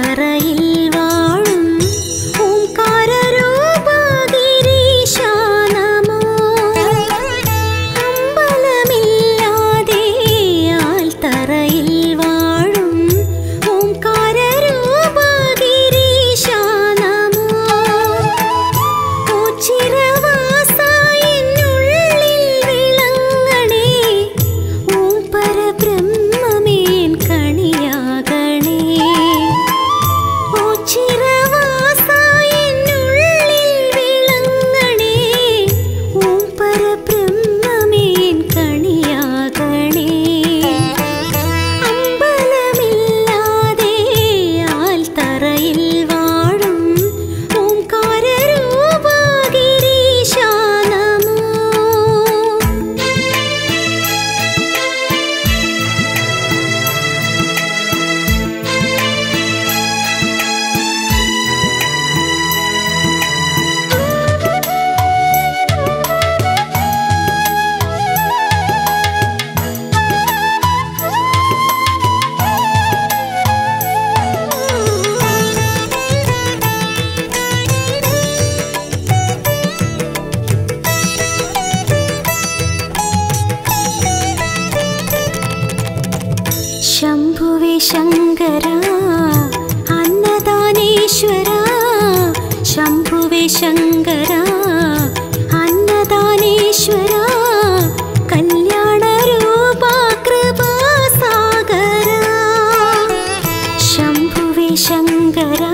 തറയിൽ വാഴും ഓംകാരരൂപഗിരീശ നമോ അമ്പലമില്ലാതെ ആൽത്തറയിൽ വാഴും ഓംകാരരൂപഗിരീശ നമോ ഓച്ചിരവാസ എന്നുള്ളിൽ വിളങ്ങണേ ഓം പരബ്രഹ്മമേൻ കണിയാകണേ ഓച്ചിരവാസ എന്നുള്ളിൽ വിളങ്ങണേ ഓം പരബ്രഹ്മമേൻ കണിയാകണേ അമ്പലമില്ലാതെ ആൽത്തറയിൽ വാഴും ഓംകാരരൂപഗിരീശ നമോ ശംഭുവേ ശങ്കര അന്നദാനേശ്വര ശംഭുവേ ശങ്കര അന്നദാനേശ്വര കല്യാണ രൂപാ കൃപാസാഗര ശംഭുവേ ശങ്കര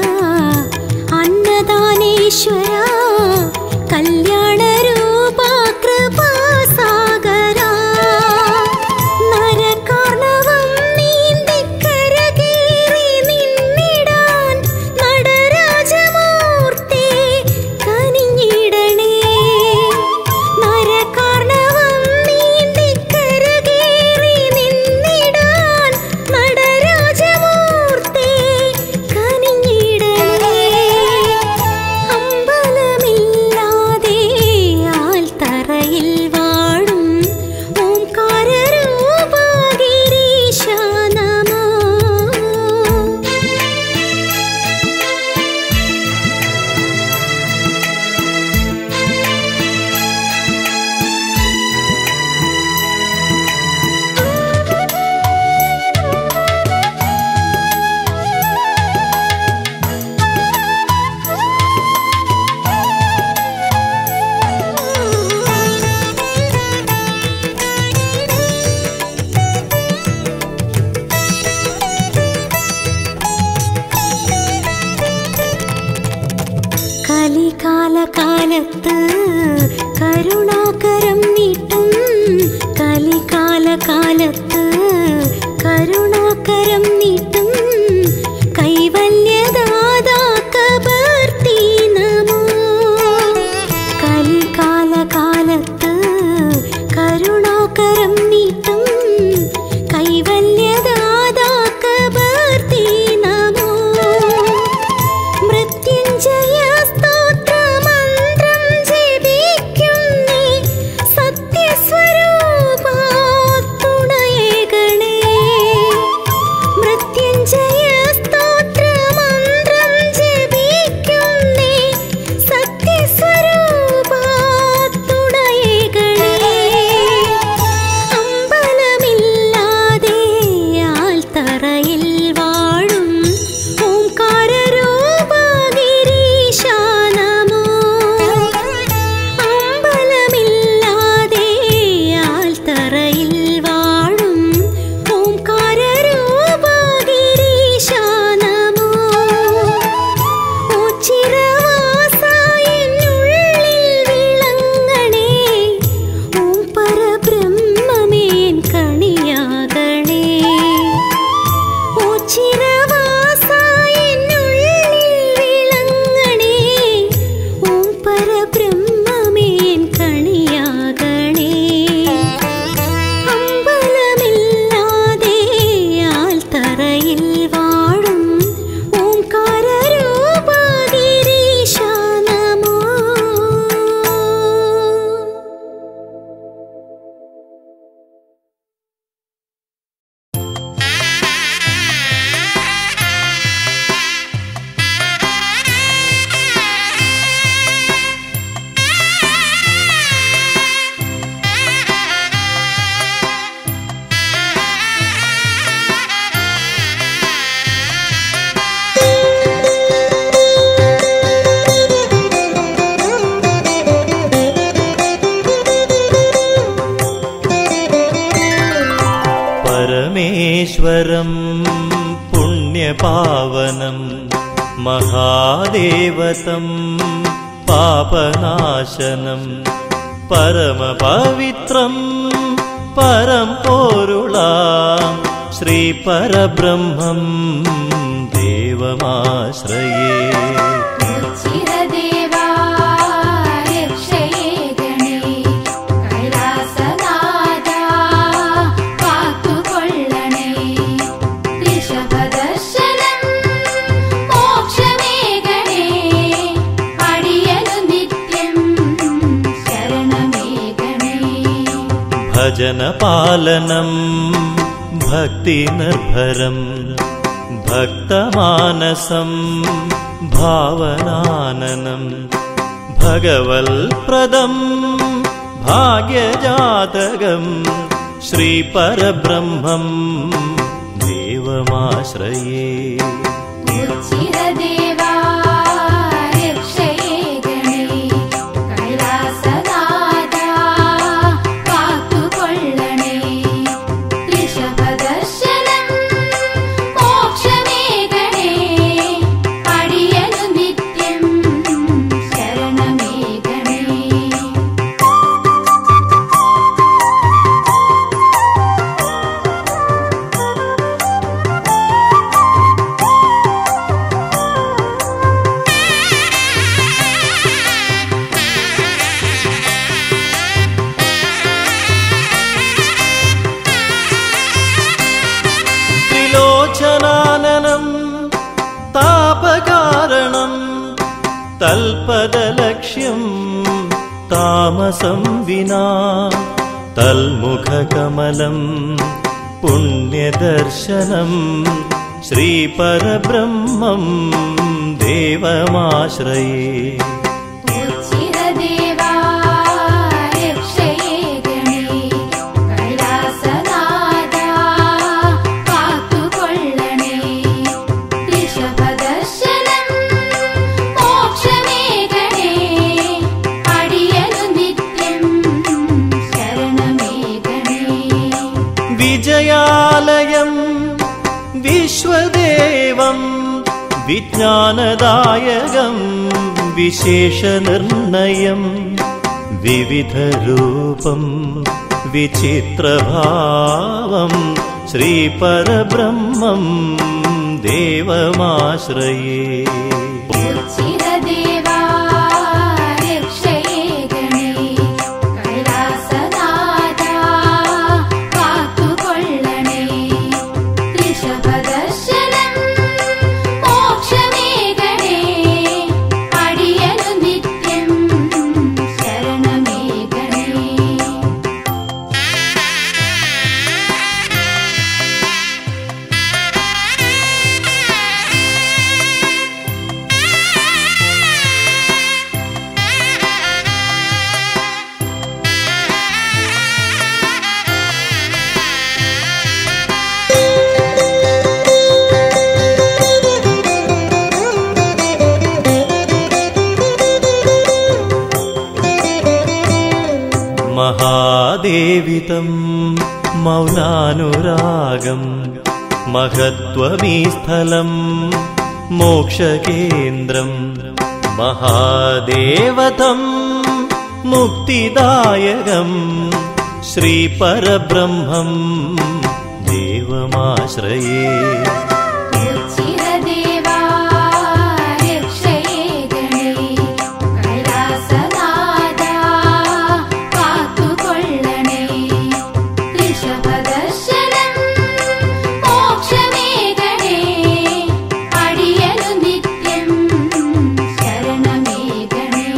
അന്നദാനേശ്വര കല്യാണ രൂപാ കൃപാസാഗര നരകാർണവം നീന്തിക്കരകേറി നിന്നിടാൻ നടരാജമൂർത്തി കനിഞ്ഞിടണേ നരകാർണവം നീന്തിക്കരകേറി നിന്നിടാൻ നടരാജമൂർത്തി കനിഞ്ഞിടണേ അമ്പലമില്ലാതെ ആൽത്തറയിൽ വാഴും ഓംകാരരൂപഗിരീശ നമോ കലികാലകാലത്ത് കരുണാകരം നീട്ടും കലികാലകാലത്ത് കരുണാകരം നീട്ടും കൈവല്യദാതാ കബർത്തി നമോ കലികാലകാലത്ത് കരുണാകരം നീട്ടും കൈവല്യദാതാ കബർത്തി നമോ മൃത്യുഞ്ജയ സ്തോത്രമന്ത്രം ജപിക്കുന്നേ സത്യസ്വരൂപാ തുണയേ പാവനം മഹാദേവതം പാപനാശനം പരമപവിത്രം പരം പോരുളാം ശ്രീ പരബ്രഹ്മം ദേവമാശ്രയേ ചിരദേവാ രക്ഷയേ ഗണേ കൈലാസനാഥാ കാത്തുകൊള്ളണേ ഋഷഭദർശനം മോക്ഷമേ ഗണേ അടിയനു നിത്യം ശരണമേ ഗണേ ഭജനപാലനം ഭക്തിനിർഭരം ഭക്തമാനസം ഭാവനാനനം ഭഗവൽപ്രദം ഭാഗ്യജാതകം ശ്രീപരബ്രഹ്മം ദേവമാശ്രയേ ചിരദേവാ രക്ഷയേ ഗണേ കൈലാസനാഥാ കാത്തുകൊള്ളണേ ഋഷഭദർശനം മോക്ഷമേ ഗണേ അടിയനു നിത്യം ശരണമേ ഗണേ ത്രിലോചനാനനം താപകാരണം തൽപദലക്ഷ്യം താമസം വിനാ തൽമുഖകമലം പുണ്യദർശനം ശ്രീപരബ്രഹ്മം ദേവമാശ്രയേ ചിരദേവാ രക്ഷയേ ഗണേ കൈലാസനാഥാ കാത്തുകൊള്ളണേ ഋഷഭദർശനം മോക്ഷമേ ഗണേ അടിയനു നിത്യം ശരണമേ ഗണേ വിജയാലയം വിശ്വദേവം വിജ്ഞാനദായകം വിശേഷനിർണയം വിവിധരൂപം വിചിത്രഭാവം ശ്രീപരബ്രഹ്മം ദേവമാശ്രയേ ചിരദേവാ രക്ഷയേ ഗണേ കൈലാസനാഥാ കാത്തുകൊള്ളണേ ഋഷഭദർശനം മോക്ഷമേ ഗണേ അടിയനു നിത്യം ശരണമേ ഗണേ മഹാദേവിതം മൗനാനുരാഗം മഹത്വമീ സ്ഥലം മോക്ഷകേന്ദ്രം മഹാദേവതം മുക്തിദായകം ശ്രീപരബ്രഹ്മം ദേവമാശ്രയേ ചിരദേവാ രക്ഷയേ ഗണേ കൈലാസനാഥാ കാത്തുകൊള്ളണേ ഋഷഭദർശനം മോക്ഷമേ ഗണേ അടിയനു നിത്യം ശരണമേ ഗണേ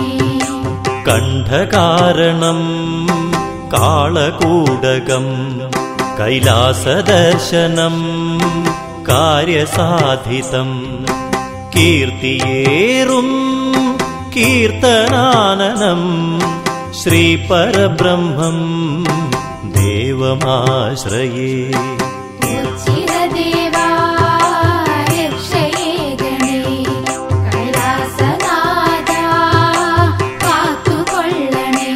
കണ്ഠകാരണം കാളകൂടകം കൈലാസദർശനം കാര്യസാധിതം കീർത്തിയേറും കീർത്തനാനനം ശ്രീപരബ്രഹ്മം ദേവമാശ്രയേ ചിരദേവാ രക്ഷയേ ഗണേ കൈലാസനാഥാ കാത്തുകൊള്ളണേ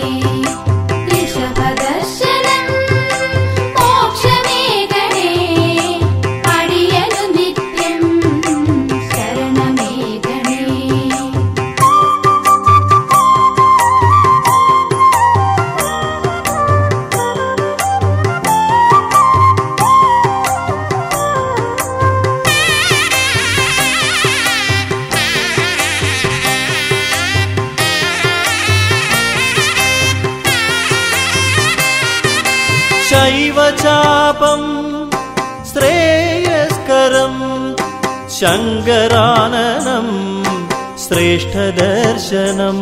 ഋഷഭദർശനം മോക്ഷമേ ഗണേ അടിയനു നിത്യം ചൈവ ചാപം ശ്രേയസ്കരം ശങ്കരാനനം ശ്രേഷ്ഠദർശനം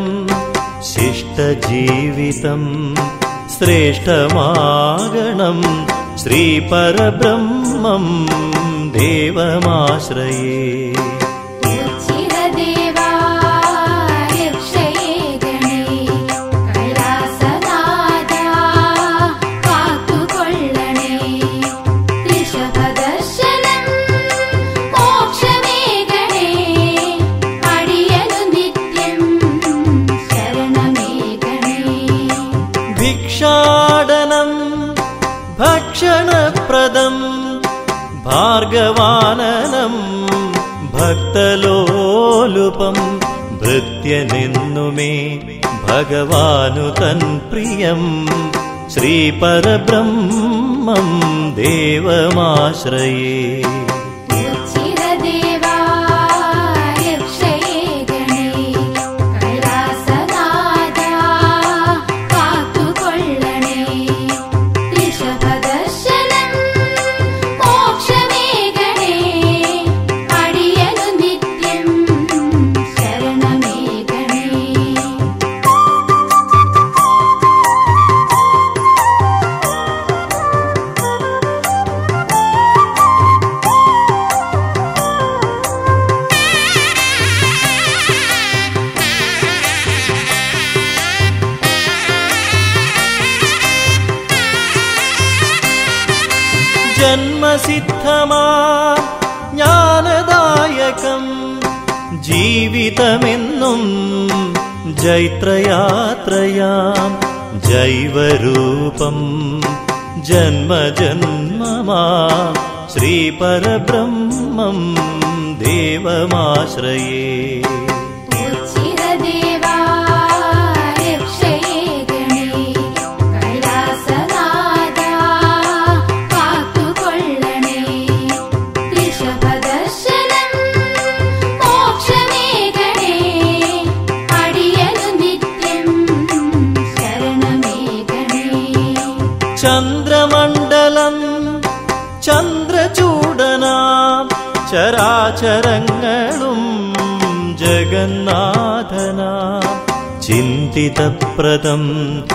ശിഷ്ടജീവിതം ശ്രേഷ്ഠമാകണം ശ്രീപരബ്രഹ്മം ദേവമാശ്രയേ ചിരദേവാ രക്ഷയേ ഗണേ കൈലാസനാഥാ കാത്തുകൊള്ളണേ ഋഷഭദർശനം മോക്ഷമേ ഗണേ അടിയനു നിത്യം ശരണമേ ഗണേ ഭിക്ഷാടനം ഭക്ഷണപ്രദം ഭാർഗവാനനം ഭക്തലോലുപം ഭൃത്യനെന്നുമേ ഭഗവാനു തൻ പ്രിയം ശ്രീപരബ്രഹ്മം ദേവമാശ്രയേ ചിരദേവാ രക്ഷയേ ഗണേ കൈലാസനാഥാ കാത്തുകൊള്ളണേ ഋഷഭദർശനം മോക്ഷമേ ഗണേ അടിയനു നിത്യം ശരണമേ ഗണേ ജന്മസിദ്ധമാ ജ്ഞാനദായകം ജീവിതമെന്നും ജൈത്രയാത്രയാം ജൈവരൂപം ജന്മജന്മമാ ശ്രീപരബ്രഹ്മം ദേവമാശ്രയേ ചിരദേവാ രക്ഷയേ ഗണേ കൈലാസനാഥാ കാത്തുകൊള്ളണേ ഋഷഭദർശനം മോക്ഷമേ ഗണേ അടിയനു നിത്യം ശരണമേ ഗണേ ചന്ദ്രമണ്ഡലം ചന്ദ്രചൂടനാം ചരാചരങ്ങളും ജഗന്നാഥനാം ചിന്തിതപ്രദം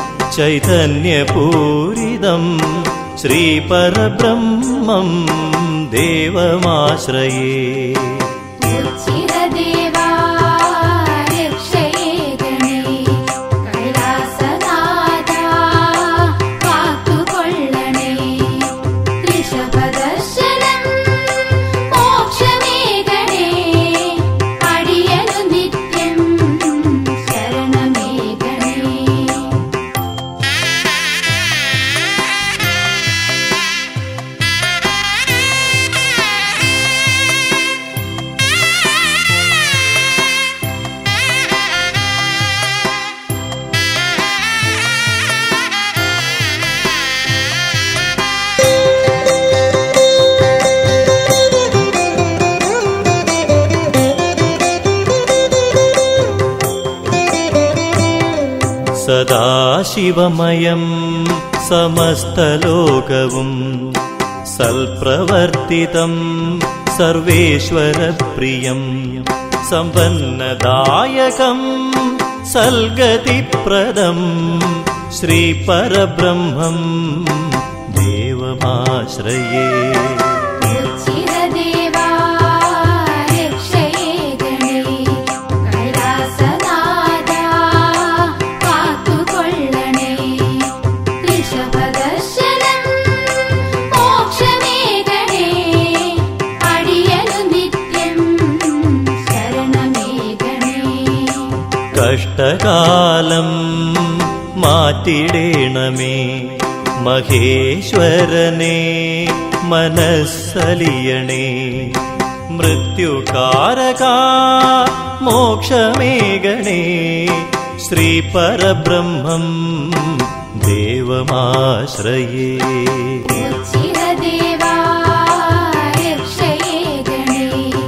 ചൈതന്യപൂരിതം ശ്രീപരബ്രഹ്മം ദേവമാശ്രയേ ചിരദേവാ രക്ഷയേ ഗണേ കൈലാസനാഥാ കാത്തുകൊള്ളണേ ഋഷഭദർശനം മോക്ഷമേ ഗണേ അടിയനു നിത്യം ശരണമേ ഗണേ സദാശിവമയം സമസ്തലോകവും സൽപ്രവർത്തിതം സർവേശ്വരപ്രിയം സമ്പന്നദായകം സൽഗതിപ്രദം ശ്രീപരബ്രഹ്മം ദേവമാശ്രയേ ചിരദേവാ രക്ഷയേ ഗണേ കൈലാസനാഥാ കാത്തുകൊള്ളണേ ഋഷഭദർശനം മോക്ഷമേ ഗണേ അടിയനു നിത്യം ശരണമേ ഗണേ കഷ്ടകാലം മാറ്റിടേണമേ മഹേശ്വരനെ മനസ്സലിയണേ മൃത്യുകാരക മോക്ഷമേകണേ ശ്രീപരബ്രഹ്മം ദേവമാശ്രയേ ചിരദേവാ രക്ഷയേ ഗണേ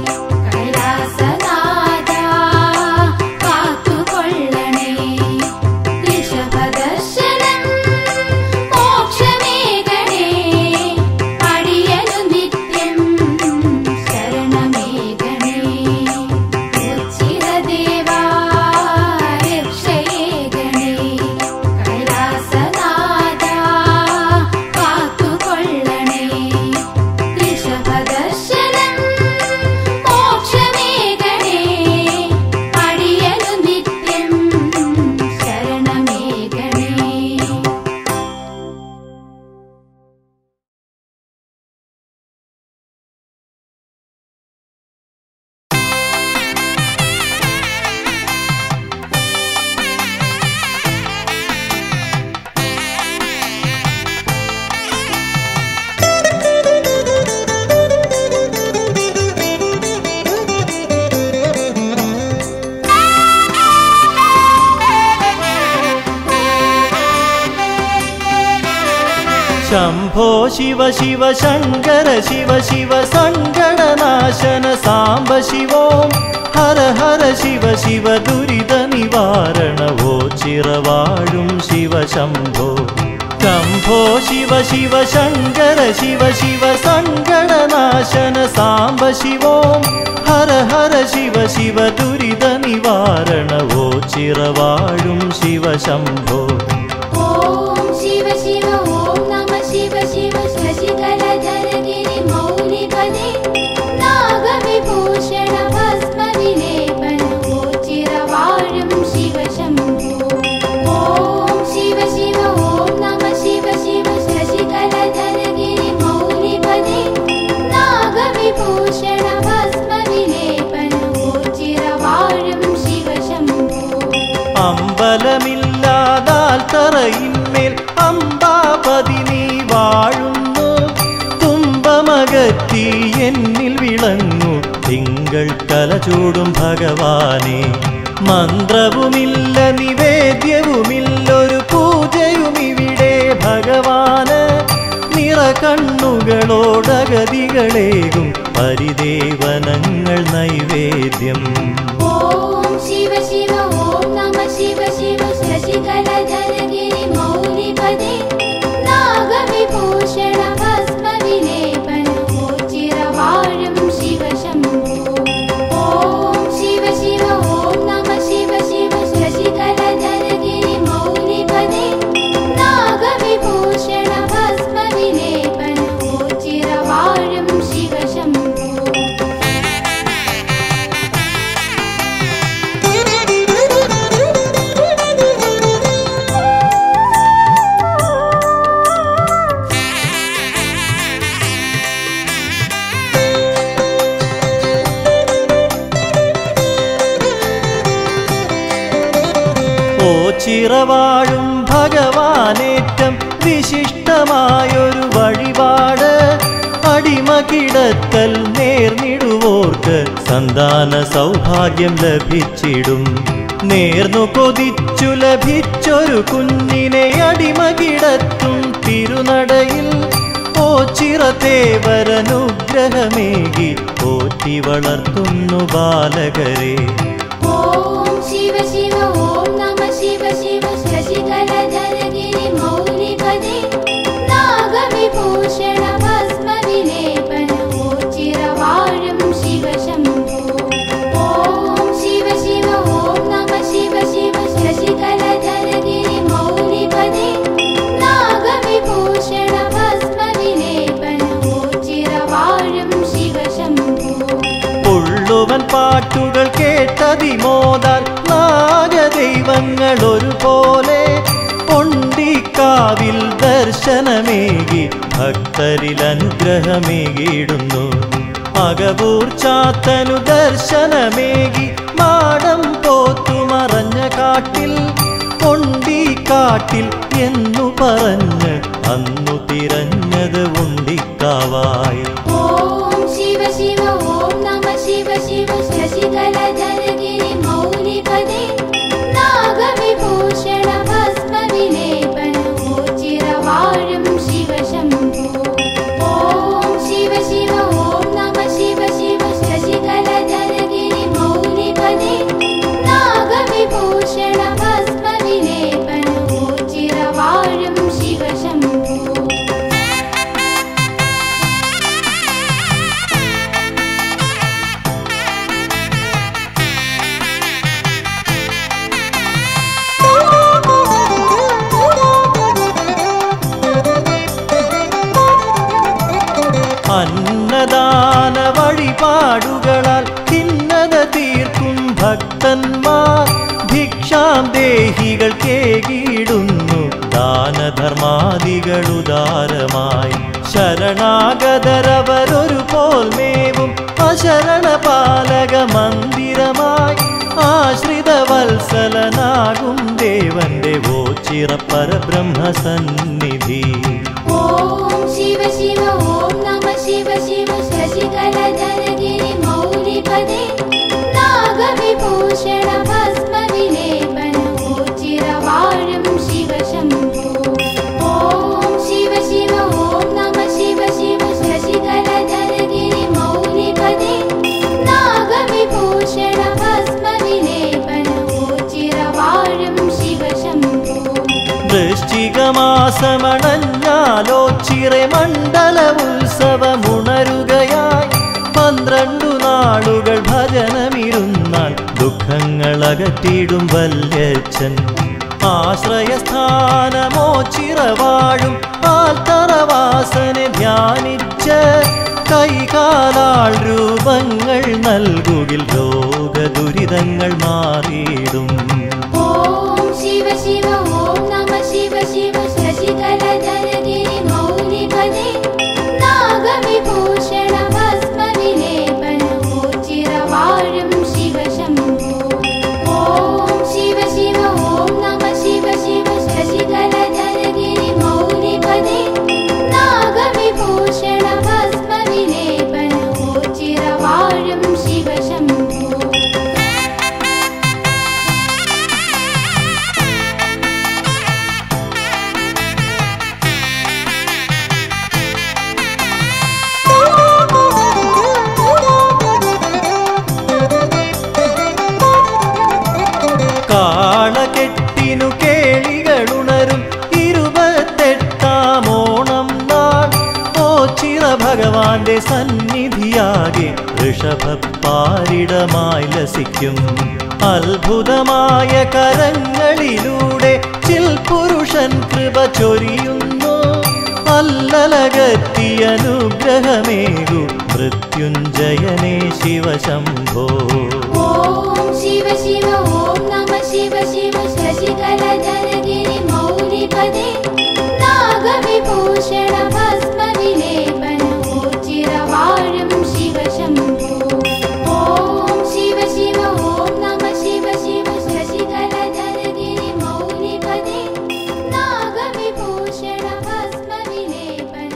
കൈലാസനാഥാ കാത്തുകൊള്ളണേ ഋഷഭദർശനം മോക്ഷമേ ഗണേ ശംഭോ ശിവ ശിവ ശങ്കര ശിവ ശിവ സങ്കടനാശന സാംബ ശിവോം ഹര ഹര ശിവ ശിവ ദുരിത നിവാരണവോ ചിറവാഴും ശിവ ശംഭോ ശംഭോ ശിവ ശിവ ശങ്കര ശിവ ശിവ സങ്കടനാശന സാംബ ശിവോം ഹര ഹര ശിവ ശിവ ദുരിത നിവാരണവോ ചിറവാഴും ശിവ ശംഭോ ॐ शिव शिव ॐ नमः शिव शिव शशिकलधरगिरि मौलिपदे नागविभूषण भस्म विलेपन चिरवाणं शिव शम्भो ॐ शिव शिव ॐ नमः शिव शिव शशिकलधरगिरि मौलिपदे नागविभूषण भस्म विलेपन चिरवाणं शिव शम्भो അമ്പലമില്ലാതാൽ തറയിന്മേൽ അമ്പാപതി നീ വാഴുന്നു തുമ്പമകറ്റി എന്നിൽ വിളങ്ങു തിങ്കൾ കലചൂടും ഭഗവാനെ മന്ത്രവുമില്ല നിവേദ്യവുമില്ലൊരു പൂജയുമിവിടെ ഭഗവാന് നിറ കണ്ണുകളോടഗതികളേകും പരിദേവനങ്ങൾ നൈവേദ്യം ॐ शिव शिव ॐ नमः शिव शिव शशिकलधरगिरि मौलिपदे नागविभूषण भस्म विलेपन चिरवाणं शिव शम्भो ॐ शिव शिव ॐ नमः शिव शिव शशिकलधरगिरि मौलिपदे नागविभूषण भस्म विलेपन चिरवाणं शिव शम्भो ഓ ചിറവാഴും ഭഗവാനേറ്റം വിശിഷ്ടമായൊരു വഴിപാട് അടിമ കിടത്തൽ നേർന്നിടുവോർക്ക് സന്താന സൗഭാഗ്യം ലഭിച്ചിടും നേർന്നു കൊതിച്ചു ലഭിച്ചൊരു കുഞ്ഞിനെ അടിമ കിടത്തും തിരുനടയിൽ ഓ ചിറത്തേവരനുഗ്രഹമേകി പോറ്റി വളർത്തുന്നു ബാലകരെ ॐ शिव शिव ॐ नमः शिव शिव शशिकलधरगिरि मौलिपदे नागविभूषण भस्म विलेपन चिरवाणं शिव शम्भो ॐ शिव शिव ॐ नमः शिव शिव शशिकलधरगिरि मौलिपदे नागविभूषण भस्म विलेपन चिरवाणं शिव शम्भो ഉള്ളുവൻ പാട്ടുകൾ കേട്ടതിമോദാൽ നാഗദൈവങ്ങൾ ഒരുപോലെ പൊണ്ടിക്കാവിൽ ദർശനമേകി ഭക്തരിൽ അനുഗ്രഹമേകിയിടുന്നു അകവൂർ ചാത്തനു ദർശനമേകി മാടം പോത്തു മറഞ്ഞ കാട്ടിൽ പൊണ്ടിക്കാട്ടിൽ എന്നു പറഞ്ഞ് അന്നു തിരഞ്ഞത് ഉണ്ടിക്കാവായി ॐ शिव शिव ॐ नमः शिव शिव शशिकलधरगिरि मौलिपदे नागविभूषण भस्म विलेपन चिरवाणं शिव शम्भो ॐ शिव शिव ॐ नमः शिव शिव शशिकलधरगिरि मौलिपदे नागविभूषण भस्म विलेपन चिरवाणं शिव शम्भो അന്നദാന വഴിപാടുകളാൽ ഭിന്നത തീർക്കും ഭക്തന്മാർ ഭിക്ഷാം ദേഹികൾ കേകിടുന്നു ദാനധർമാദികൾ ഉദാരമായി ശരണാഗതരവരൊരു പോൽ മേവും അശരണ പാലക മന്ദിരമായി ആശ്രിത വത്സലനാകും ദേവന്റെ ഓച്ചിറ പരബ്രഹ്മസന്നിധി ॐ शिव शिव ॐ नमः शिव शिव शशिकलधरगिरि मौलिपदे नागविभूषण भस्म विलेपन चिरवाणं शिव शम्भो ॐ शिव शिव വൃശ്ചികമാസമണഞ്ഞാലോ ചിറെ മണ്ഡല ഉത്സവമുണരുകയായി പന്ത്രണ്ടു നാളുകൾ ഭജനമിരുന്നാൽ ദുഃഖങ്ങൾ അകറ്റിടും വല്യച്ഛൻ ആശ്രയസ്ഥാനമോ ചിറവാഴും ആൽത്തറവാസനെ ധ്യാനിച്ച് കൈകാലാൾ രൂപങ്ങൾ നൽകുകിൽ രോഗദുരിതങ്ങൾ മാറിയിടും ഓം ശിവ ശിവ ഓം നമ ശിവ ശിവ ശശികലധരഗിരി മൗലിപദേ നാഗവിഭൂഷണ ഭസ്മവിലേപന ചിരവാഴും ശിവ ശംഭോ ഓം ശിവ ശിവ ഓം നമ ശിവ ശിവ ശശികലധരഗിരി മൗലിപദേ നാഗവിഭൂഷണ ഭസ്മവിലേപന ചിരവാഴും ശിവ ശംഭോ കാളകെട്ടിനു കേളികളുണരും ഇരുപത്തെട്ടാം ഓണം നാൾ ഓച്ചിറ ഭഗവാന്റെ സന്നിധിയാകെ ഋഷഭപ്പാരിടമായി ലസിക്കും അത്ഭുതമായ കരങ്ങളിലൂടെ ചിൽപുരുഷൻ കൃപ ചൊരിയുന്നു അല്ലലകത്തി അനുഗ്രഹമേകു മൃത്യുഞ്ജയനേ ശിവശംഭോ ഓം ശിവ ശിവ ഓം നമ ശിവ ശിവ ശശികലധരഗിരി മൗലിപദേ നാഗവിഭൂഷണ ഭസ്മവിലേപന ചിരവാഴും ശിവ ശംഭോ ഓം ശിവ ശിവ ഓം നമ ശിവ ശിവ ശശികലധരഗിരി മൗലിപദേ നാഗവിഭൂഷണ ഭസ്മവിലേപന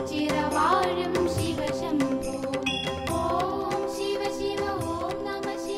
ചിരവാഴും ശിവ ശംഭോ ഓം ശിവ ശിവ ഓം നമ ശിവ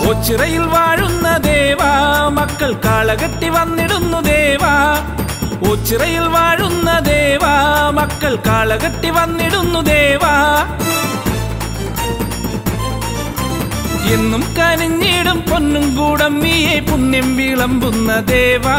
ഓച്ചിറയിൽ വാഴുന്ന ദേവാ മക്കൾ കാളകെട്ടി വന്നിടുന്നു ദേവാ ഓച്ചിറയിൽ വാഴുന്ന ദേവാ മക്കൾ കാളകെട്ടി വന്നിടുന്നു ദേവാ എന്നും കനിഞ്ഞിടും പൊന്നും കൂടം നീയെ പുണ്യം വിളമ്പുന്ന ദേവാ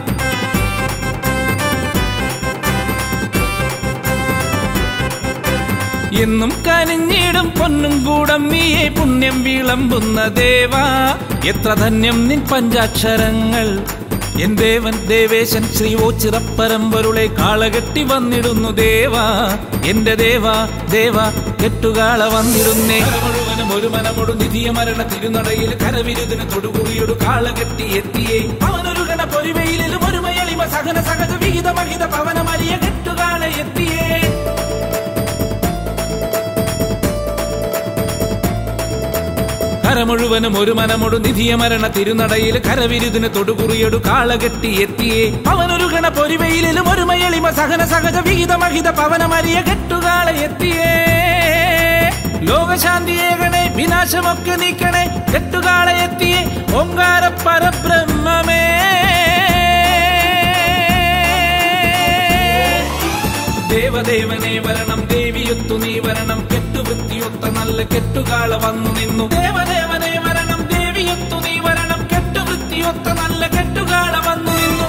എന്നും കനിഞ്ഞിടും പൊന്നും കൂടം നീയെ പുണ്യം വിളമ്പുന്ന ദേവാ എത്ര ധന്യം നിൻ പഞ്ചാക്ഷരങ്ങൾ എൻ ദേവൻ ദേവേശൻ ശ്രീ ഓച്ചിറപ്പരമ്പരുളെ കാളകെട്ടി വന്നിടുന്നു ദേവാ എന്റെ ദേവാ ദേവാ കെട്ടുകാള വന്നിടുന്നേ മുഴുവനും ഒരു മനമൊടു നിധിയ മരണ തിരുനടയിൽ കരവിരുതിന് തൊടുകുറിയൊടു കാളകെട്ടി എത്തിയേ അവനൊരു ഗണ പൊരിവയിലും ഒരു മയളിമ സഹന സഹജ വിഹിത മഹിത പവനമരിയ കെട്ടുകാള എത്തിയേ കര മുഴുവനും ഒരു മനമൊടു നിധിയ മരണ തിരുനടയിൽ കരവിരുതിന് തൊടുകുറിയൊടു കാളകെട്ടി എത്തിയേ അവനൊരു ഗണ പൊരിവയിലും ഒരു മയളിമ സഹന സഹജ വിഹിത മഹിത പവനമരിയ കെട്ടുകാള എത്തിയേ ലോകശാന്തിയേകണേ വിനാശമൊക്കെ നീക്കണേ കെട്ടുകാള എത്തിയേ ഓങ്കാര പരബ്രഹ്മമേ ദേവദേവനെ വരണം ദേവിയൊത്തു നീ വരണം കെട്ടുവൃത്തിയൊത്ത നല്ല കെട്ടുകാള വന്നു നിന്നു ദേവദേവനെ വരണം ദേവിയൊത്തു നീ വരണം കെട്ടുവൃത്തിയൊത്ത നല്ല കെട്ടുകാള വന്നു നിന്നു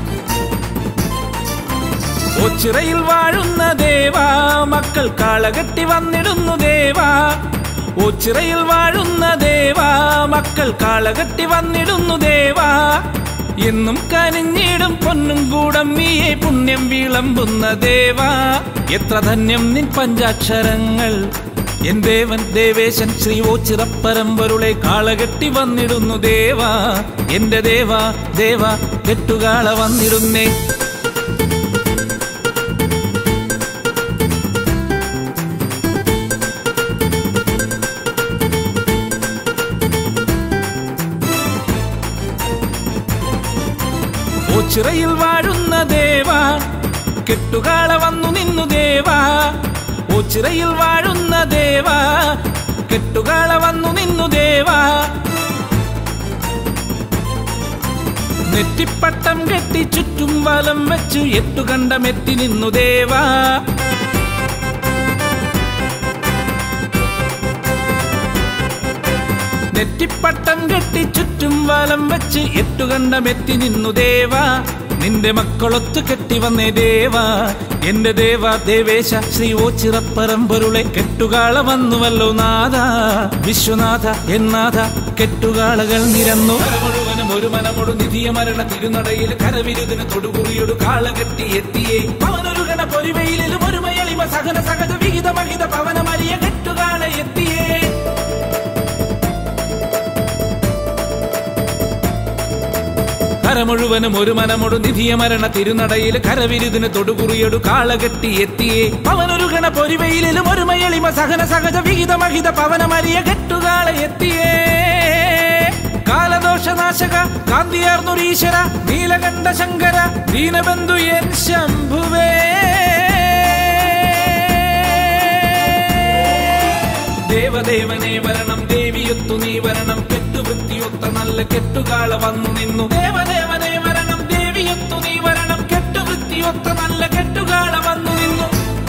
ഒച്ചിറയിൽ വാഴുന്ന ദേവാ മക്കൾ കാളകെട്ടി വന്നിടുന്നു ദേവാ ഒച്ചിറയിൽ വാഴുന്ന ദേവാ മക്കൾ കാളകെട്ടി വന്നിടുന്നു ദേവാ എന്നും കനിഞ്ഞിടും പൊന്നും കൂടം നീയെ പുണ്യം വിളമ്പുന്ന ദേവാ എത്ര ധന്യം നിൻ പഞ്ചാക്ഷരങ്ങൾ എൻ ദേവൻ ദേവേശൻ ശ്രീ ഓച്ചിറപ്പരമ്പരുളെ കാളകെട്ടി വന്നിടുന്നു ദേവാ എന്റെ ദേവാ ദേവാ കെട്ടുകാള വന്നിടുന്നേ ഓച്ചിറയിൽ വാഴുന്ന ദേവാ കെട്ടുകാള വന്നു നിന്നു ദേവാ ഓച്ചിറയിൽ വാഴുന്ന ദേവാ കെട്ടുകാള വന്നു നിന്നു ദേവാ നെറ്റിപ്പട്ടം കെട്ടി ചുറ്റും വലം വെച്ചു എട്ടുകണ്ടമെത്തി നിന്നു ദേവാ നെറ്റിപ്പട്ടം കെട്ടി ചുറ്റും വലം വെച്ച് എട്ടുകണ്ടമെത്തി നിന്നു ദേവാ നിന്റെ മക്കളൊത്തു കെട്ടി വന്നേ ദേവാ എന്റെ ദേവ ദേവേശ ശ്രീ ഓച്ചിറപ്പരമ്പൊരുളെ കെട്ടുകാള വന്നുവല്ലോ നാഥ വിശ്വനാഥ എന്നാഥ കെട്ടുകാളകൾ നിരന്നു മുഴുവനും ഒരു മനമൊടു നിധിയ മരണ തിരുനടയിൽ കരവിരുതിന് തൊടുകുറിയൊടു കാള കെട്ടി എത്തിയേ അവനൊരു ഗണ പൊരിവയിലും ഒരു മയളിമ സഹന സഹജ വിഹിത മഹിത പവനമരിയ കെട്ടുകാള എത്തിയേ കര മുഴുവനും ഒരു മനമൊടു നിധിയ മരണ തിരുനടയിൽ കരവിരുതിന് തൊടുകുറിയൊടു കാളകെട്ടി എത്തിയേ അവനൊരു ഗണ പൊരിവയിലും ഒരു മയളിമ സഹന സഹജ വിഹിത മഹിത പവനമരിയ കെട്ടുകാള എത്തിയേ കാലദോഷനാശക കാന്തിയാർന്നൊരീശ്വര നീലകണ്ഠ ശങ്കര ദീനബന്ധു എൻ ശംഭുവേ ദേവദേവനെ വരണം ദേവിയൊത്തു നീ വരണം കെട്ടുവൃത്തിയൊത്ത നല്ല കെട്ടുകാള വന്നു നിന്നു ദേവദേവനെ വരണം ദേവിയൊത്തു നീ വരണം കെട്ടുവൃത്തിയൊത്ത നല്ല കെട്ടുകാള വന്നു നിന്നു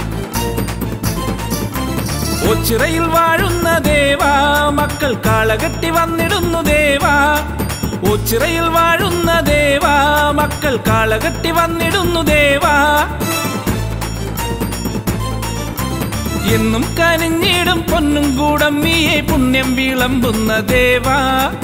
ഒച്ചിറയിൽ വാഴുന്ന ദേവാ മക്കൾ കാളകെട്ടി വന്നിടുന്നു ദേവാ ഒച്ചിറയിൽ വാഴുന്ന ദേവാ മക്കൾ കാളകെട്ടി വന്നിടുന്നു ദേവാ എന്നും കനിഞ്ഞിടും പൊന്നും കൂടം നീയെ പുണ്യം വിളമ്പുന്ന ദേവാ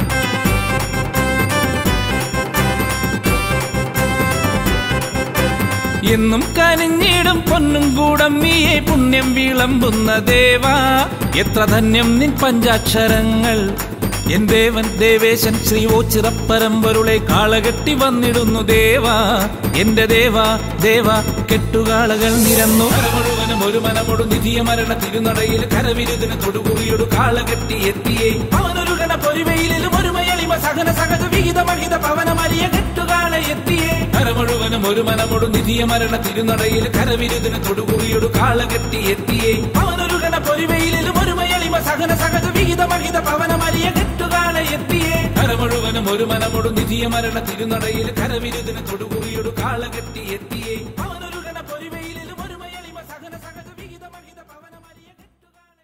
എന്നും കനിഞ്ഞിടും പൊന്നും കൂടം നീയെ പുണ്യം വിളമ്പുന്ന ദേവാ എത്ര ധന്യം നിൻ പഞ്ചാക്ഷരങ്ങൾ എൻ ദേവൻ ദേവേശൻ ശ്രീ ഓച്ചിറപ്പരമ്പരുളെ കാളകെട്ടി വന്നിടുന്നു ദേവാ എന്റെ ദേവാ ദേവാ കെട്ടുകാളകൾ നിരന്നു മുഴുവനും ഒരു മനമൊടു നിധിയ മരണ തിരുനടയിൽ കരവിരുതിന് തൊടുകുറിയൊടു കാളകെട്ടി എത്തിയേ അവനൊരു ഗണ പൊരിവയിലും ഒരു മയളിമ സഹന സഹജ വിഹിത മഹിത പവനമരിയ കെട്ടുകാള എത്തിയേ കര മുഴുവനും ഒരു മനമൊടു നിധിയ മരണ തിരുനടയിൽ കരവിരുതിന് തൊടുകുറിയൊടു കാളകെട്ടി എത്തിയേ അവനൊരു ഗണ പൊരിവയിലും ഒരു മയളിമ സഹന സഹജ വിഹിത മഹിത പവനമരിയ കെട്ടുകാള എത്തിയേ ഒരു മനമൊടു നിധിയ മരണ തിരുനടയിൽ കരവിരുതിന് തൊടുകുറിയൊടു കാളകെട്ടി എത്തിയേ അവനൊരുകണ പൊരിവയിലും ഒരു മയളിമ സഹന സഹജ വിഹിത മഹിത പവനമരിയ കെട്ടുകാണ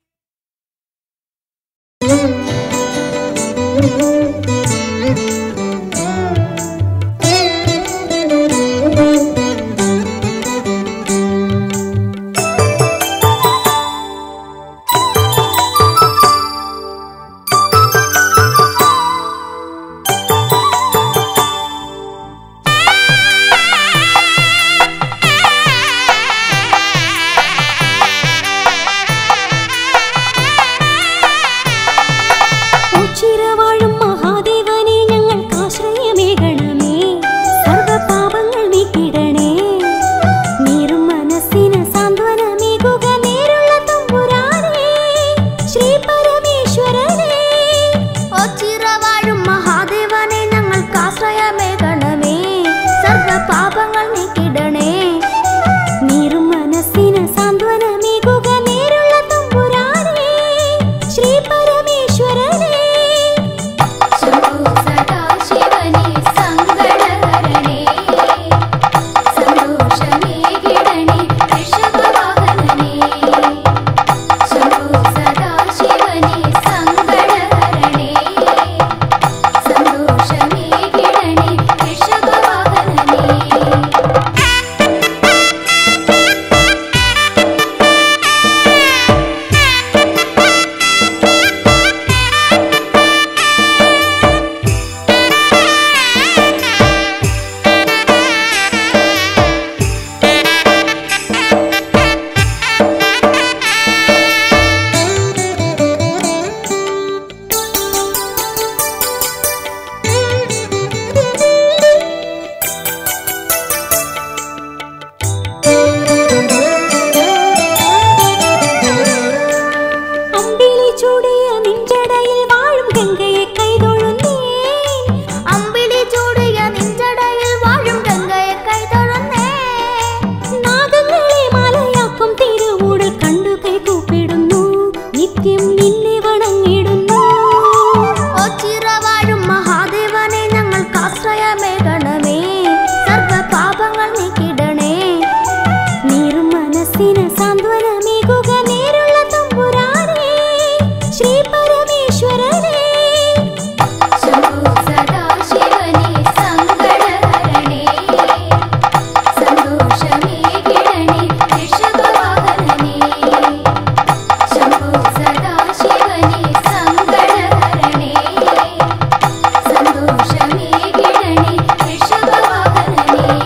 ഉച്ചിരവാഴും മഹാദേവനെ ഞങ്ങൾക്കാശ്രയമേകണമേ സർവപാപങ്ങൾ നീക്കിടണേ നീറും മനസ്സിന് സാന്ത്വനമേകുക നേരുള്ള തമ്പുരാനേ ശ്രീ പരമേശ്വരനേ ഒച്ചിറവാഴും മഹാദേവനെ ഞങ്ങൾക്കാശ്രയമേകണമേ സർവപാപങ്ങൾ നീക്കിടണേ നീറും മനസ്സിന് സാന്ത്വനമേകുക നേരുള്ള തമ്പുരാനേ ശ്രീ പരമേശ്വരനേ ശംഭോ സദാശിവനേ സങ്കടഹരണേ സന്തോഷമേകിടണേ ഋഷഭവാഹനനേ ശംഭോ സദാശിവനേ സങ്കടഹരണേ സന്തോഷമേകിടണേ ഋഷഭവാഹനനേ അമ്പിളി ചൂടിയ നിഞ്ചടയിൽ വാഴും ഗംഗയെ കൈതൊഴുന്നേ അമ്പിളി ചൂടിയ നിഞ്ചടയിൽ വാഴും ഗംഗയെ കൈതൊഴുന്നേ നാഗങ്ങളെ മാലയാക്കും തിരുവൂടൽ കണ്ടു കൈകൂപ്പിടുന്നു നിത്യം നിന്നെ വണങ്ങിടുന്നു ഒച്ചിറവാഴും മഹാദേവനെ ഞങ്ങൾക്കാശ്രയമേകണമേ സർവപാപങ്ങൾ നീക്കിടണേ നീറും മനസ്സിന് സാന്ത്വനമേകുക നേരുള്ള തമ്പുരാനേ ശ്രീ പരമേശ്വരനേ ശംഭോ സദാശിവനേ സങ്കടഹരണേ സന്തോഷമേകിടണേ ഋഷഭവാഹനനേ ശംഭോ സദാശിവനേ സങ്കടഹരണേ സന്തോഷമേകിടണേ ഋഷഭവാഹനനേ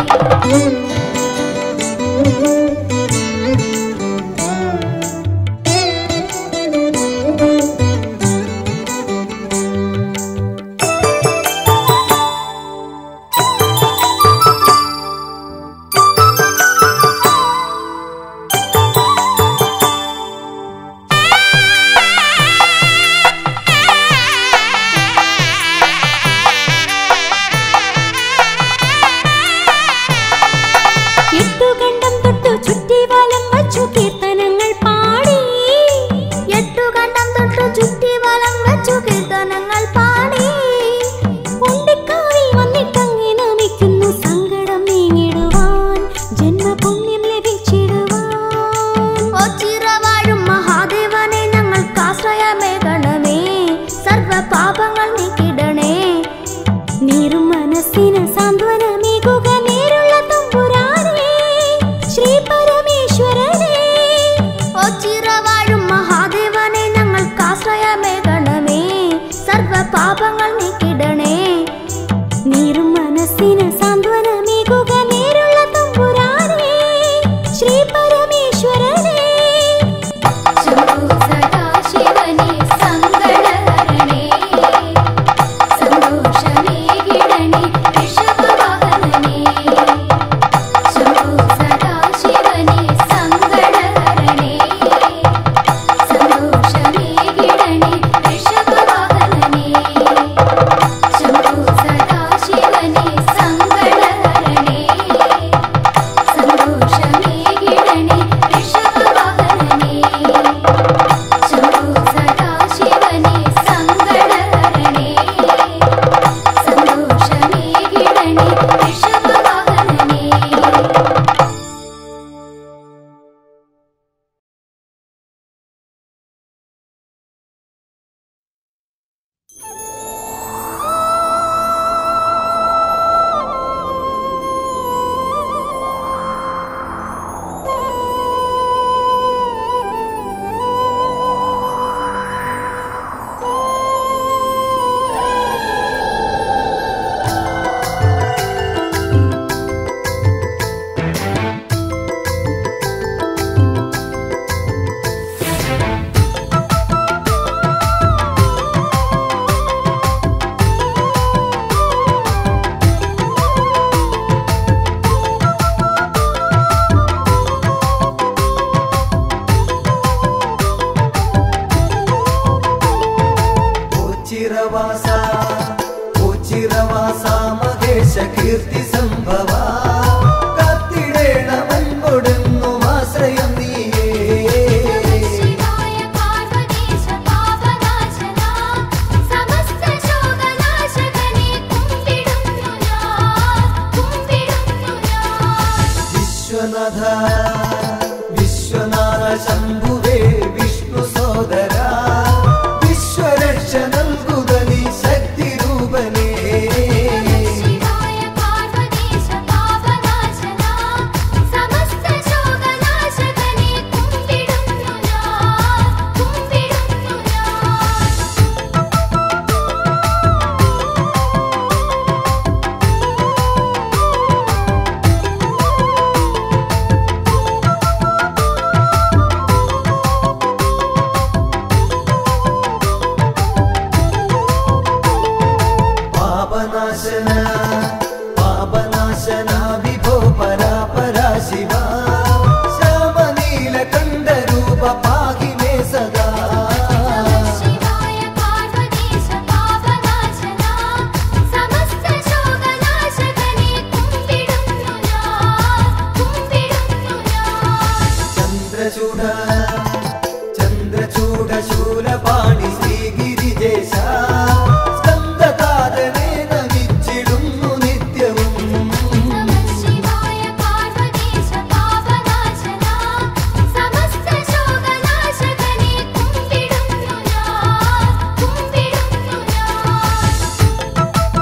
എട്ടുകണ്ടം തൊട്ടു ചുറ്റി വലം വച്ചു കീർത്തനങ്ങൾ പാടി എട്ടുകണ്ടം തൊട്ടു ചുറ്റി വലം വെച്ചു കീർത്തനങ്ങൾ പാടി ഉണ്ടിക്കാവിൽ വന്നിട്ടങ്ങെ നമിക്കുന്നു സങ്കടം നീങ്ങിടുവാൻ ജന്മപുണ്യം ലഭിച്ചിടുവാൻ ഒച്ചിറവാഴും മഹാദേവനെ ഞങ്ങൾക്കാശ്രയമേകണമേ സർവപാപങ്ങൾ നീക്കിടണേ നീറും മനസ്സിന് സാന്ത്വനമേകുക നേരുള്ള തമ്പുരാനേ ശ്രീ പരമേശ്വരനേ ഒച്ചിറവാഴും മഹാദേവനെ ഞങ്ങൾക്കാശ്രയമേകണമേ സർവപാപങ്ങൾ നീക്കിടണേ നീറും മനസ്സിന് സാന്ത്വനമേകുക നേരുള്ള തമ്പുരാനേ ശ്രീ പരമേശ്വരനേ ശംഭോ സദാശിവനേ സങ്കടഹരണേ സന്തോഷമേകിടണേ ഋഷഭവാഹനനേ ശംഭോ സദാശിവനേ സങ്കടഹരണേ സന്തോഷമേകിടണേ ഋഷഭവാഹനനേ ശംഭോ സദാശിവനേ സങ്കടഹരണേ ഓച്ചിറവാസ ഓച്ചിറവാസ മഹേശ കീർത്തി സംഭവ കാത്തിടേണമെൻകൊടുന്നും ആശ്രയം നീയേ ശിവായ പാർവതീശ പാപനാശന സമസ്ത ശോകനാശകനെ കുമ്പിടുന്നു ഞാൻ കുമ്പിടുന്നു ഞാൻ വിശ്വനാഥ വിശ്വനാഥ ശംഭുവേ വിഷ്ണു സോദര വിശ്വരക്ഷ നൽകുക നീ ശക്തി രൂപനേ ശിവായ പാർവതീശ പാപനാശന സമസ്ത ശോകനാശകനെ കുമ്പിടുന്നു ഞാൻ കുമ്പിടുന്നു ഞാൻ പാപനാശന പാപനാശന വിഭോ പരാപരാ ശിവ ശ്യാമനീല കണ്ഠരൂപ പാഹി മേ സദാ ശിവായ പാർവതീശ പാപനാശന സമസ്ത ശോകനാശകനെ കുമ്പിടുന്നു ഞാൻ കുമ്പിടുന്നു ഞാൻ ചന്ദ്രചൂഡ ചന്ദ്രചൂഡ ശൂലപാണി ശ്രീഗിരിജേശ സ്കന്ദകാതനെ നമിച്ചിടുന്നു നിത്യവും ശിവായ പാർവതീശ പാപനാശന സമസ്ത ശോകനാശകനെ കുമ്പിടുന്നു ഞാൻ കുമ്പിടുന്നു ഞാൻ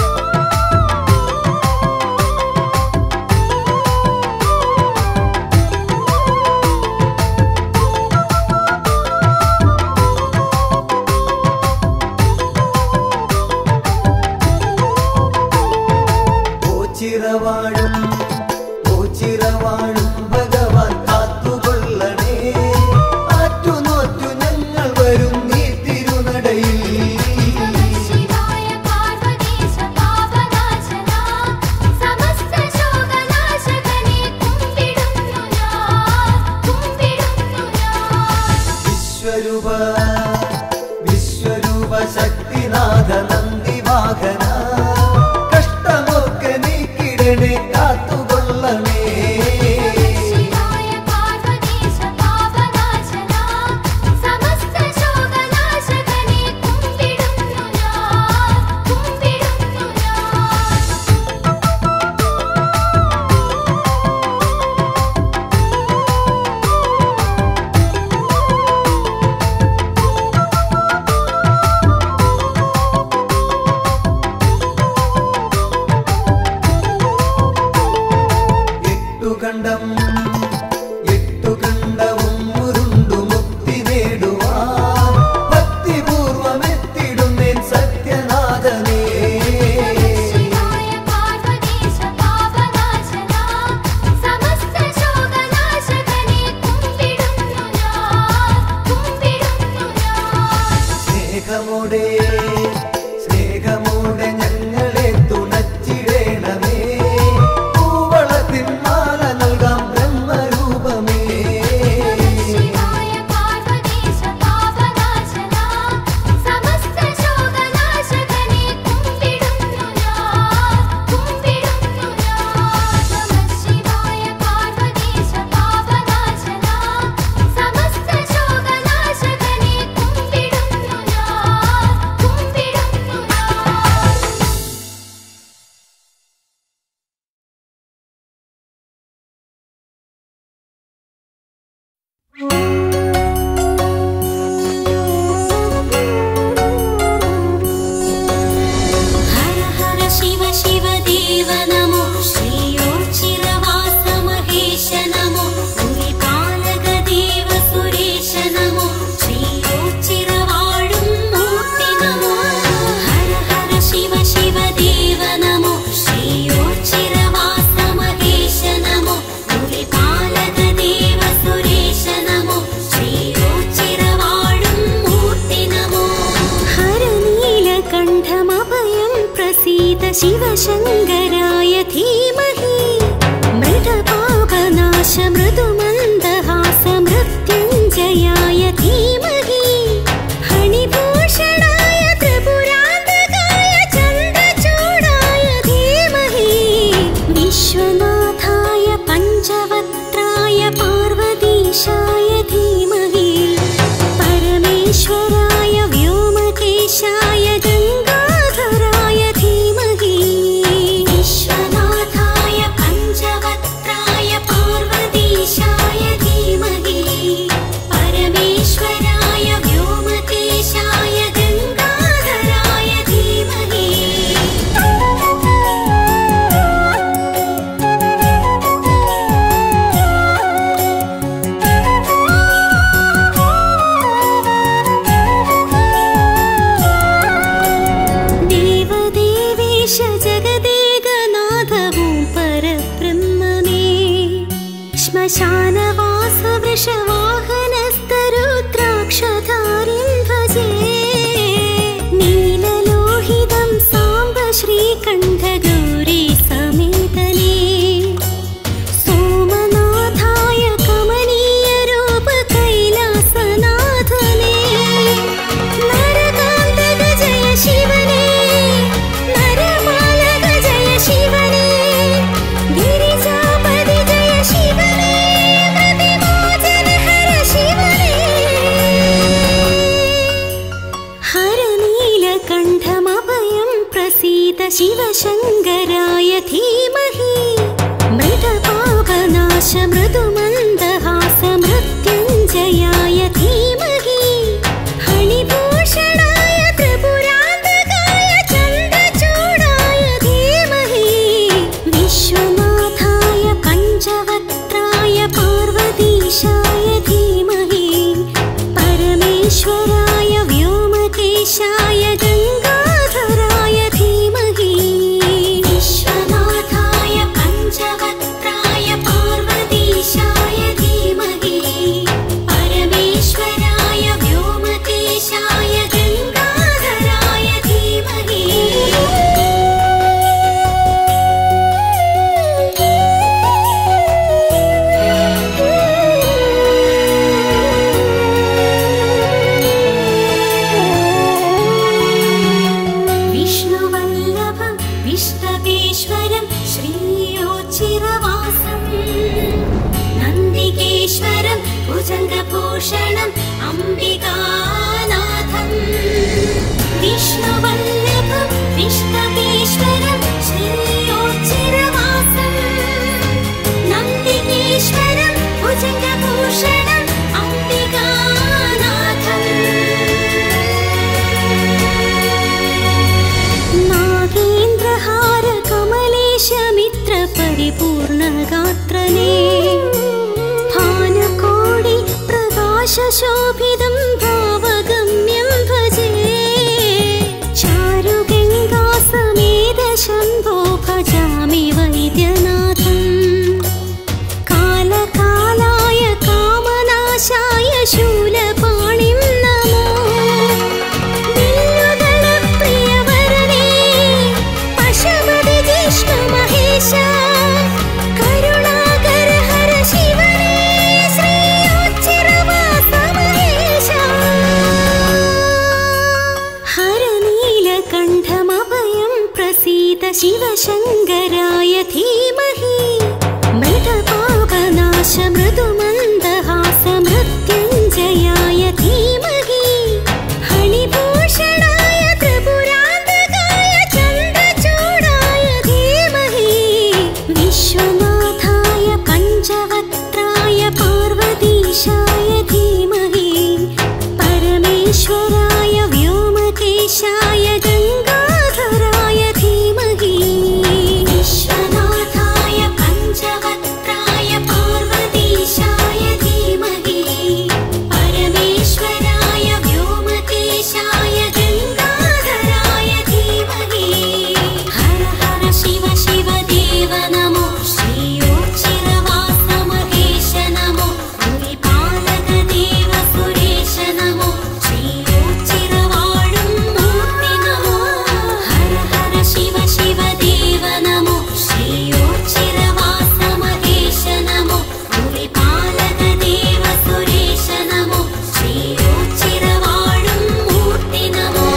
ഓച്ചിറവാഴും ഓച്ചിറവാഴും ഭഗവാൻ കാത്തുകൊള്ളണേ ആറ്റുനോറ്റു ഞങ്ങൾ വരും നീ തിരുനടയിൽ ശിവായ പാർവതീശ പാപനാശന സമസ്ത ശോകനാശകനെ കുമ്പിടുന്നു ഞാൻ കുമ്പിടുന്നു ഞാൻ വിശ്വരൂപ വിശ്വരൂപ ശക്തിനാഥ നന്ദി വാഹന കഷ്ടമൊക്കെ നീക്കിടണേ കാത്തുകൊള്ളണേ ശിവായ പാർവതീശ പാപനാശന സമസ്ത ശോകനാശകനെ കുമ്പിടുന്നു ഞാൻ കുമ്പിടുന്നു ഞാൻ എട്ടുകണ്ടം എട്ടുകണ്ടവും ഉരുണ്ടു മുക്തി നേടുവാൻ ഭക്തിപൂർവമെത്തിടുന്നേൻ സത്യനാഥനേ ശിവായ പാർവതീശ പാപനാശന സമസ്ത ശോകനാശകനെ കുമ്പിടുന്നു ഞാൻ കുമ്പിടുന്നു ഞാൻ സ്നേഹമോടെ സ്നേഹമോടെ ഞങ്ങളെ തുണച്ചിടേണമേ പൂവളത്തിൻ മാല നൽകാം ബ്രഹ്മരൂപമേ ശിവായ പാർവതീശ പാപനാശന സമസ്ത ശോകനാശകനെ കുമ്പിടുന്നു ഞാൻ കുമ്പിടുന്നു ഞാൻ നമഃ ശിവായ പാർവതീശ പാപനാശന സമസ്ത ശോകനാശകനെ കുമ്പിടുന്നു ഞാൻ കുമ്പിടുന്നു ഞാൻ हर हर शिव शिव देव नमो श्रीयोचिरवास महेश नमो पुरिपालक देव सुरेश नमो श्रीयोचिरवाळुं मूर्ति नमो हर हर शिव शिव देव नमो श्रीयोचिरवास महेश नमो पुरिपालक देव सुरेश नमो श्रीयोचिरवाळुं मूर्ति नमो हरनीलकण्ठमभयं प्रसीद शिवशङ्कराय धीमहि मृडपापनाश मृदुमन्दहास मृत्युञ्जयाय धीमहि हणिभूषणाय त्रिपुर ജഗദേകനാഥവും പരബ്രഹ്മമേ ശ്മശാനവാസ വൃഷവാഹനസ്തരുദ്രാക്ഷധാരിം ഭജേ നീലലോഹിതം സാംബ ശ്രീകണ്ഠഗൗരി സമേതനേ സോമനാഥായ കമനീയ രൂപ കൈലാസനാഥനേ നരകാന്തക ജയ ശിവനേ നരമാലക ജയ ശിവനേ ഗിരിജാപതി ജയ ശിവനേ പ്രതിമോചന ഹര ശിവനേ हरनीलकण्ठमभयं प्रसीद शिवशङ्कराय धीमहि मृतपापनाश मृदुमन्दहास मृत्युञ्जयाय धीमहि हणिभूषणाय त्रिपुरान्तकाय चन्द्रचूडाय धीमहि विश्वनाथाय पञ्चवक्त्राय पार्वतीशाय धीमहि परमेश्वराय व्योमकेशाय गङ्गाधराय धीमहि विश्वनाथाय पञ्चवक्त्राय पार्वतीशाय धीमहि परमेश्वराय व्योमकेशाय गङ्गाधराय विष्णुवल्लभं विष्णवेश्वरं श्रीयोचिरवासं नन्दिकेश्वरं भुजङ्गभूषणम् अम्बिकानाथम् विष्णुवल्लभं विष्णवेश्वरं श्रीयोचिरवासं नन्दिकेश्वरं भुजङ्गभूषणम् अम्बिकानाथम् नागेन्द्रहार कमलेशमित्र परिपूर्णगात्रने भानुकोडि प्रकाशशोभितं भावगम्यं भजे चारुगङ्गासमेत शम्भो भजामि वैद्यनाथम् कालकालाय कामनाशाय शूलपाणिं नमो बिल्वदलप्रियवरणे पशुपति जिष्णुमहेश करुणाकर हर शिवने श्रीयोच्चिरवासमहेश हरनीलकण्ठमभयं प्रसीद शिवशङ्कराय धीमहि मृतपापनाश मृदुमन्दहास मृत्युञ्जयाय धीमहि हणिभूषणाय त्रिपुरान्तकाय चन्द्रचूडाय धीमहि विश्वनाथाय पञ्चवक्त्राय पार्वतीशाय धीमहि परमेश्वराय व्योमकेशाय गङ्गाधराय धीमहि विश्वनाथाय पञ्चवक्त्राय पार्वतीशाय धीमहि परमेश्वराय व्योमकेशाय गङ्गाधराय धीमहि हर हर शिव शिव देव नमो श्रीयोच्चिरवास महेश नमो भुविपालक देव सुरेश नमो श्रीयोच्चिरवाळुं मूर्ति नमो हर हर शिव शिव देव नमो श्रीयोच्चिरवास महेश नमो भुविपालक देव सुरेश नमो श्रीयोच्चिरवाळुं मूर्ति नमो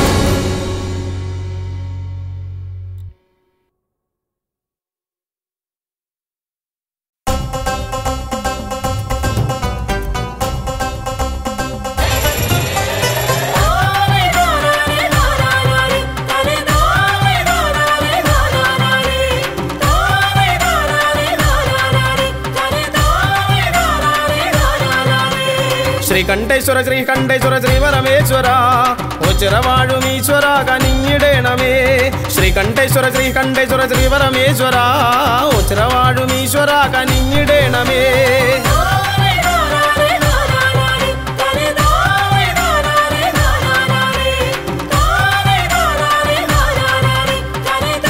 శ్రీకంఠేశ్వర శ్రీకంఠేశ్వర శ్రీవరమేశ్వర ఉచిరవాడుమీశ్వర కనింగిడేనమే శ్రీకంఠేశ్వర శ్రీకంఠేశ్వర శ్రీవరమేశ్వర ఉచిరవాడుమీశ్వర కనింగిడేనమే రే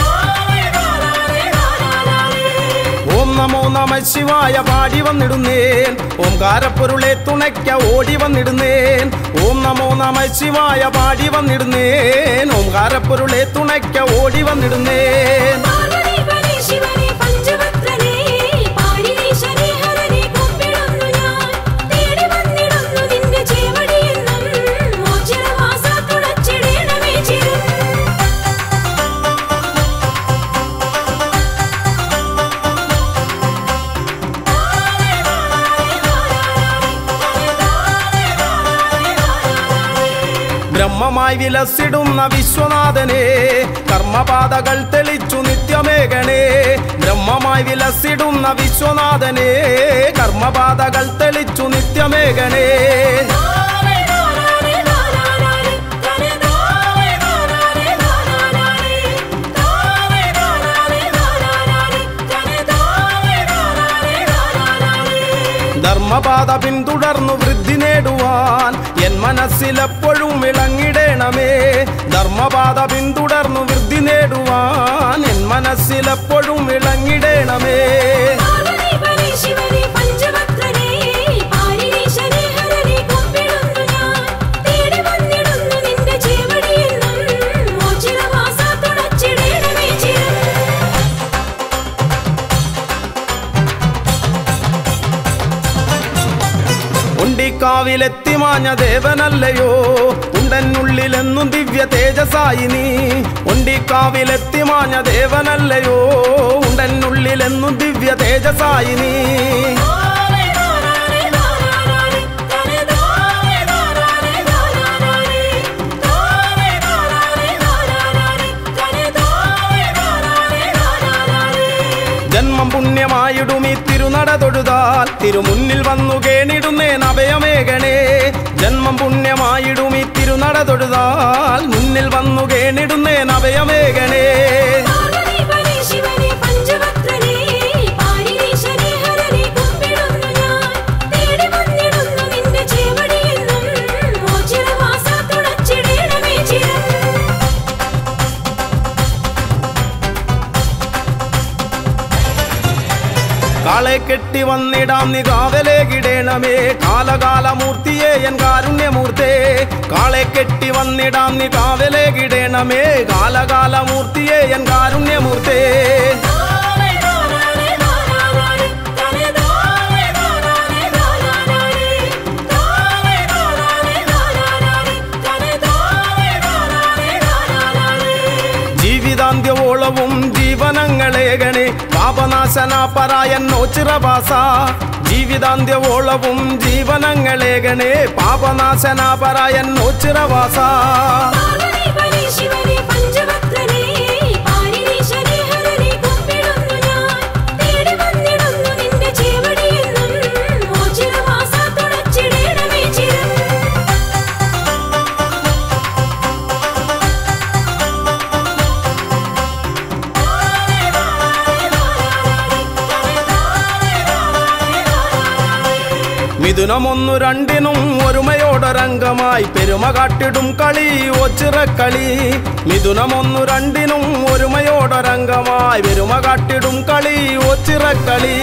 ശിവായ പാടി വന്നിടുന്നേൻ ഓംകാരപ്പൊരുളെ തുണയ്ക്ക ഓടി വന്നിടുന്നേൻ ഓം നമോ നമ ശിവായ പാടി വന്നിടുന്നേൻ ഓംകാരപ്പൊരുളെ തുണയ്ക്ക ഓടി വന്നിടുന്നേൻ പാർവതി പരേ ശിവനെ പഞ്ചവക്രനേ പാരിണീശനെ ഹരനെ കുമ്പിടുന്നു ഞാൻ തേടി വന്നിടുന്നു നിന്റെ ചേവടിയെന്നും മോചനവാസ തുളച്ചിടേണമേ ചിരം ബ്രഹ്മമായി വിലസിടുന്ന വിശ്വനാഥനെ കർമ്മപാതകൾ തെളിച്ചു നിത്യമേകണേ ബ്രഹ്മമായി വിലസിടുന്ന വിശ്വനാഥനെ കർമ്മപാതകൾ തെളിച്ചു നിത്യമേകണേ ധർമ്മപാത പിന്തുടർന്നു വൃദ്ധി നേടുവാൻ എൻ മനസ്സിലെപ്പോഴും വിളങ്ങിടേണമേ ധർമ്മപാത പിന്തുടർന്നു വൃദ്ധി നേടുവാൻ എൻ മനസ്സിലെപ്പോഴും വിളങ്ങിടേണമേ പാർവതി പരേ ശിവനെ പഞ്ചവക്രനേ പാരിണീശനെ ഹരനെ കുമ്പിടുന്നു ഞാൻ തേടി വന്നിടുന്നു നിന്റെ ചേവടിയെന്നും മോചനവാസ തുളച്ചിടേണമേ ചിരം ഉണ്ടിക്കാവിലെത്തി മാഞ്ഞ ദേവനല്ലയോ ഉണ്ടനുള്ളിലെന്നും ദിവ്യ തേജസായി നീ ഉണ്ടിക്കാവിലെത്തി മാഞ്ഞ ദേവനല്ലയോ ഉണ്ടനുള്ളിലെന്നും ദിവ്യ തേജസായി നീ ജന്മം പുണ്യമായിടും ഈ തിരുനട തൊഴുതാൽ തിരുമുന്നിൽ വന്നു കേണിടുന്നേൻ അഭയമേകണേ ജന്മം പുണ്യമായിടും ഈ തിരുനട തൊഴുതാൽ മുന്നിൽ വന്നു കേണിടുന്നേൻ അഭയമേകണേ പാർവതി പരേ ശിവനെ പഞ്ചവക്രനേ പാരിണീശനെ ഹരനെ കുമ്പിടുന്നു ഞാൻ തേടി വന്നിടുന്നു നിന്റെ ചേവടിയെന്നും മോചനവാസ തുളച്ചിടേണമേ ചിരം കാളെ കെട്ടി വന്നിടാം നീ കാവലേകിടേണമേ കാലകാലമൂർത്തിയെ എൻ കാരുണ്യമൂർത്തേ കാളെ കെട്ടി വന്നിടാം നീ കാവലേകിടേണമേ കാലകാലമൂർത്തിയെ എൻ കാരുണ്യമൂർത്തേ ജീവിതാന്ത്യവോളവും ജീവനങ്ങളേകണേ പാപനാശന പരായൻ നോച്ചിറവാസ ജീവിതാന്ത്യവോളവും ജീവനങ്ങളേകണേ പാപനാശന പരായൻ നോച്ചിറവാസ പാർവതി പരേ ശിവനെ പഞ്ചവക്രനേ പാരിണീശനെ ഹരനെ കുമ്പിടുന്നു ഞാൻ തേടി വന്നിടുന്നു നിന്റെ ചേവടിയെന്നും മോചനവാസ തുളച്ചിടേണമേ ചിരം മിഥുനമൊന്നു രണ്ടിനും ഒരുമയോടൊരംഗമായി പെരുമ കാട്ടിടും കളി ഒച്ചിറക്കളി മിഥുനമൊന്നു രണ്ടിനും ഒരുമയോടൊരംഗമായി പെരുമ കാട്ടിടും കളി ഒച്ചിറക്കളി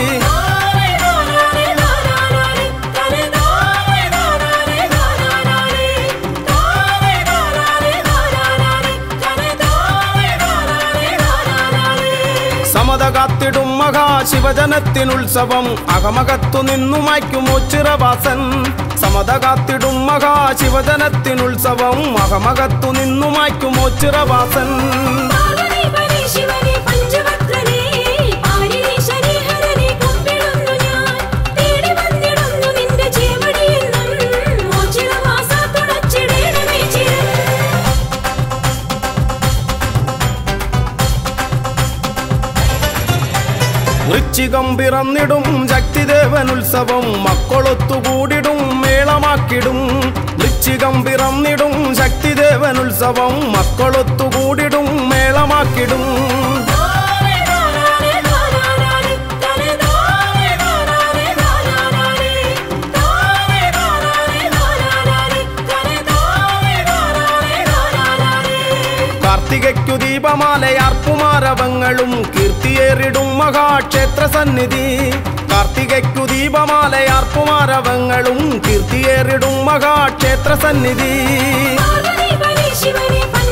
സമത കാത്തിടും മഹാശിവജനത്തിനുത്സവം അകമകത്തു നിന്നു മായ്ക്കും ഒച്ചിറവാസൻ സമത കാത്തിടും മഹാശിവജനത്തിനുത്സവം അകമകത്തു നിന്നു മായ്ക്കും ഒച്ചിറവാസൻ പാർവതി പരേ ശിവനെ പഞ്ചവക്രനേ പാരിണീശനെ ഹരനെ കുമ്പിടുന്നു ഞാൻ തേടി വന്നിടുന്നു നിന്റെ ചേവടിയെന്നും മോചനവാസ തുളച്ചിടേണമേ ചിരം വൃശ്ചികം പിറന്നിടും ശക്തിദേവനുത്സവം മക്കളൊത്തുകൂടിടും മേളമാക്കിടും വൃശ്ചികം പിറന്നിടും ശക്തിദേവനുത്സവം മക്കളൊത്തുകൂടിടും മേളമാക്കിടും കാർത്തികയ്ക്കു ദീപമാലയാർപ്പുമാരവങ്ങളും കീർത്തിയേറിടും മഹാക്ഷേത്ര സന്നിധി കാർത്തികയ്ക്കു ദീപമാലയാർപ്പുമാരവങ്ങളും കീർത്തിയേറിടും മഹാക്ഷേത്ര സന്നിധി പാർവതി പരമേശ്വരനെ